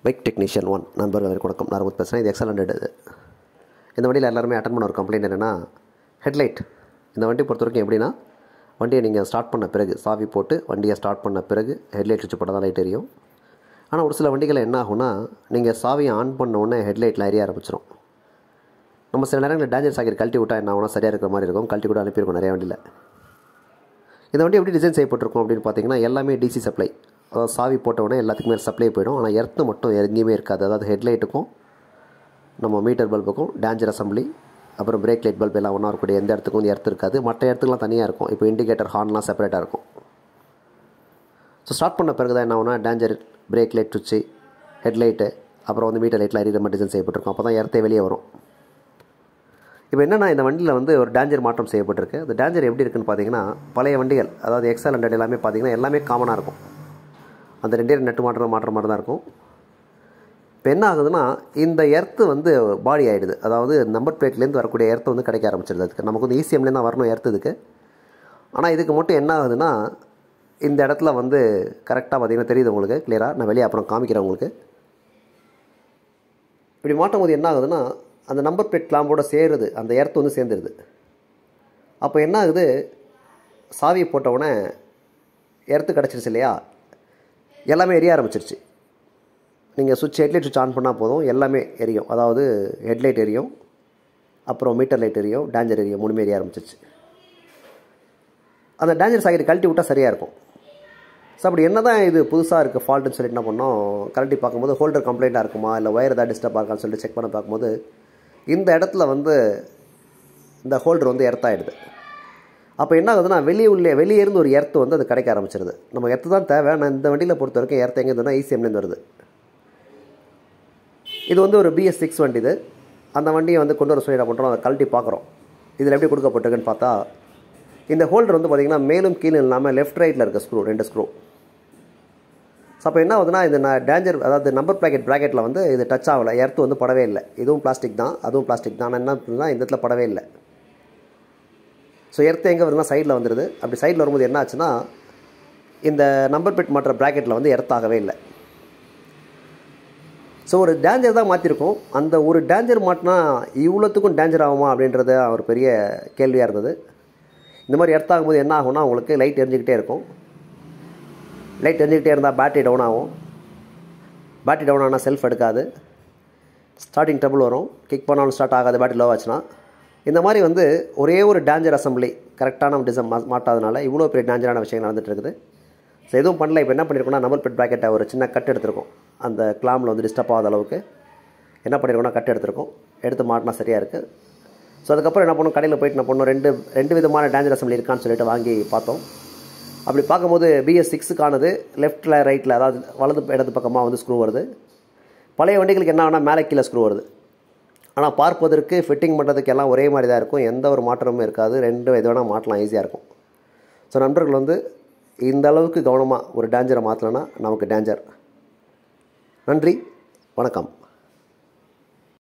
bike technician one நண்பர்கள் வணக்கம் நான் ரொம்ப பேசுகிறேன் இது எக்ஸல் ஹண்ட்ரட் இது இந்த வண்டியில் எல்லாருமே அட்டன் பண்ண ஒரு கம்ப்ளைண்ட் என்னென்னா ஹெட்லைட் இந்த வண்டி பொறுத்த வரைக்கும் எப்படின்னா வண்டியை நீங்கள் ஸ்டார்ட் பண்ண பிறகு சாவி போட்டு வண்டியை ஸ்டார்ட் பண்ண பிறகு ஹெட்லைட் சுவிட்ச் போட்டால் தான் லைட் எரியும் ஆனால் ஒரு சில வண்டிகள் என்ன ஆகும்னா நீங்கள் சாவியை ஆன் பண்ண உடனே ஹெட்லைட்டில் எரிய ஆரம்பிச்சிடும் நம்ம சில நேரங்களில் டேஞ்சர் சாக்கெட் கழட்டி விட்டால் என்ன ஆகும்னா சரியாக இருக்கிற மாதிரி இருக்கும் கழட்டி கூட அனுப்பியிருக்கோம் நிறைய வண்டியில் இந்த வண்டி எப்படி டிசைன் செய்யப்பட்டிருக்கும் அப்படின்னு பார்த்தீங்கன்னா எல்லாமே டிசி சப்ளை அதாவது சாவி போட்ட உடனே எல்லாத்துக்குமே சப்ளை போயிடும் ஆனால் எர்த்து மட்டும் எங்கேயுமே இருக்காது அதாவது ஹெட்லைட்டுக்கும் நம்ம மீட்டர் பல்புக்கும் டேஞ்சர் அசம்பிளி அப்புறம் பிரேக் லைட் பல்ப் எல்லாம் ஒன்றா இருக்கக்கூடிய எந்த இடத்துக்கும் வந்து எர்த்து இருக்காது மற்ற இடத்துக்குலாம் தனியாக இருக்கும் இப்போ இண்டிகேட்டர் ஹார்ன்லாம் செப்பரேட்டாக இருக்கும் ஸோ ஸ்டார்ட் பண்ண பிறகு தான் என்ன ஆகுனா டேஞ்சர் பிரேக் லைட் சுவிட்சு ஹெட்லைட்டு அப்புறம் வந்து மீட்டர் லைட்டில் எரியிற மாதிரி டிசைன் செய்யப்பட்டிருக்கும் அப்போ தான் எர்த்தே வெளியே வரும் இப்போ என்னென்னா இந்த வண்டியில் வந்து ஒரு டேஞ்சர் மாற்றம் செய்யப்பட்டிருக்கு அந்த டேஞ்சர் எப்படி இருக்குன்னு பார்த்தீங்கன்னா பழைய வண்டிகள் அதாவது எக்ஸல் ஹண்ட்ரட் எல்லாமே பார்த்தீங்கன்னா எல்லாமே காமனாக இருக்கும் அந்த ரெண்டே ரெண்டு நட்டு மாற்றம் மாற்ற மாதிரி தான் இருக்கும் இப்போ என்ன ஆகுதுன்னா இந்த எர்த்து வந்து பாடி ஆகிடுது அதாவது நம்பர் பிளேட்லேருந்து வரக்கூடிய எர்த்து வந்து கிடைக்க ஆரம்பிச்சிருது அதுக்கு நமக்கு வந்து ஈசிஎம்லேருந்து தான் வரணும் எர்த்து இதுக்கு ஆனால் இதுக்கு மட்டும் என்ன ஆகுதுன்னா இந்த இடத்துல வந்து கரெக்டாக பார்த்தீங்கன்னா தெரியுது உங்களுக்கு கிளியராக நான் வெளியே அப்புறம் காமிக்கிறேன் உங்களுக்கு இப்படி மாட்டும் போது என்ன ஆகுதுன்னா அந்த நம்பர் பிளேட் கிளாம்போட சேருது அந்த எர்த்து வந்து சேர்ந்துருது அப்போ என்ன ஆகுது சாவியை போட்ட உடனே எர்த்து கிடச்சிருச்சு இல்லையா எல்லாமே எரிய ஆரம்பிச்சிருச்சு நீங்கள் சுவிட்ச் ஹெட்லைட் சுவிட்ச் ஆன் பண்ணால் போதும் எல்லாமே எரியும் அதாவது ஹெட்லைட் எரியும் அப்புறம் மீட்டர் லைட் எரியும் டேஞ்சர் எரியும் மூணுமே எரிய ஆரம்பிச்சிருச்சு அந்த டேஞ்சர் சாக்கெட் கழட்டி விட்டால் சரியாக இருக்கும் ஸோ அப்படி என்ன தான் இது புதுசாக இருக்குது ஃபால்ட்டுன்னு சொல்லிட்டு என்ன பண்ணோம் கழட்டி பார்க்கும்போது ஹோல்டர் கம்ப்ளைண்ட்டாக இருக்குமா இல்லை ஒயர் ஏதாவது டிஸ்டர்பாக இருக்கான்னு சொல்லிட்டு செக் பண்ண பார்க்கும்போது இந்த இடத்துல வந்து இந்த ஹோல்டர் வந்து எர்த்தாயிடுது அப்போ என்ன ஆகுதுன்னா வெளியே உள்ளே வெளியே இருந்து ஒரு எர்த்து வந்து அது கிடைக்க ஆரம்பிச்சிருது நம்ம எர்த்து தான் தேவை நான் இந்த வண்டியில் பொறுத்த வரைக்கும் எர்த்து எங்கே இருந்ததுன்னா ஈசிஎம்லேருந்து வருது இது வந்து ஒரு பிஎஸ் சிக்ஸ் வண்டி இது அந்த வண்டியை வந்து கொண்டு வர சொல்லி என்ன பண்ணுறோம் அதை கழட்டி பார்க்குறோம் இதில் எப்படி கொடுக்கப்பட்டிருக்குன்னு பார்த்தா இந்த ஹோல்டர் வந்து பார்த்திங்கன்னா மேலும் கீழே இல்லாமல் லெஃப்ட் ரைட்டில் இருக்க ஸ்க்ரூ ரெண்டு ஸ்க்ரூ ஸோ அப்போ என்ன ஆகுதுன்னா இது நான் டேஞ்சர் அதாவது நம்பர் ப்ராக்கெட் ப்ராக்கெட்டில் வந்து இது டச் ஆகலை எர்த்து வந்து படவே இல்லை இதுவும் பிளாஸ்டிக் தான் அதுவும் பிளாஸ்டிக் தான் ஆனால் என்ன பண்ணுன்னா இந்த இடத்துல படவே இல்லை ஸோ எர்த்து எங்கே வருதுன்னா சைடில் வந்துடுது அப்படி சைடில் வரும்போது என்ன ஆச்சுன்னா இந்த நம்பர் பிட் மாட்டுற ப்ராக்கெட்டில் வந்து எர்த்தாகவே இல்லை ஸோ ஒரு டேஞ்சர் தான் மாற்றிருக்கோம் அந்த ஒரு டேஞ்சர் மாட்டினா இவ்வளோத்துக்கும் டேஞ்சர் ஆகுமா அப்படின்றது ஒரு பெரிய கேள்வியாக இருந்தது இந்த மாதிரி எர்த் ஆகும்போது என்ன ஆகும்னா உங்களுக்கு லைட் எரிஞ்சிக்கிட்டே இருக்கும் லைட் எரிஞ்சிக்கிட்டே இருந்தால் பேட்டரி டவுன் ஆகும் பேட்டரி டவுன் ஆனால் செல்ஃப் எடுக்காது ஸ்டார்டிங் ட்ரபிள் வரும் கிக் பண்ணாலும் ஸ்டார்ட் ஆகாது பேட்டரி லோ ஆச்சுன்னா இந்த மாதிரி வந்து ஒரே ஒரு டேஞ்சர் அசம்பிளி கரெக்டான டிசைன் மா மாட்டாதனால இவ்வளோ பெரிய டேஞ்சரான விஷயங்கள் நடந்துட்டு இருக்குது ஸோ எதுவும் பண்ணல இப்போ என்ன பண்ணியிருக்கோம்னா நம்பர் பெட் ப்ராக்கெட்டை ஒரு சின்ன கட் எடுத்திருக்கோம் அந்த கிளாமில் வந்து டிஸ்டர்ப் ஆகாத அளவுக்கு என்ன பண்ணியிருக்கோம்னா கட் எடுத்திருக்கோம் எடுத்து மாட்டினா சரியாக இருக்குது ஸோ அதுக்கப்புறம் என்ன பண்ணோம் கடையில் போயிட்டு என்ன பண்ணோம் ரெண்டு ரெண்டு விதமான டேஞ்சர் அசம்பிளி இருக்கான்னு சொல்லிட்டு வாங்கி பார்த்தோம் அப்படி பார்க்கும்போது பிஎஸ் சிக்ஸுக்கானது லெஃப்ட்டில் ரைட்டில் அதாவது வலது இடது பக்கமாக வந்து ஸ்க்ரூ வருது பழைய வண்டிகளுக்கு என்ன ஆகுனா மேலே கீழே ஸ்க்ரூ வருது ஆனால் பார்ப்பதற்கு ஃபிட்டிங் பண்ணுறதுக்கு எல்லாம் ஒரே மாதிரி தான் இருக்கும் எந்த ஒரு மாற்றமும் இருக்காது ரெண்டு எது வேணால் மாட்டலாம் ஈஸியாக இருக்கும் ஸோ நண்பர்கள் வந்து இந்த அளவுக்கு கவனமாக ஒரு டேஞ்சரை மாற்றலைன்னா நமக்கு டேஞ்சர் நன்றி வணக்கம்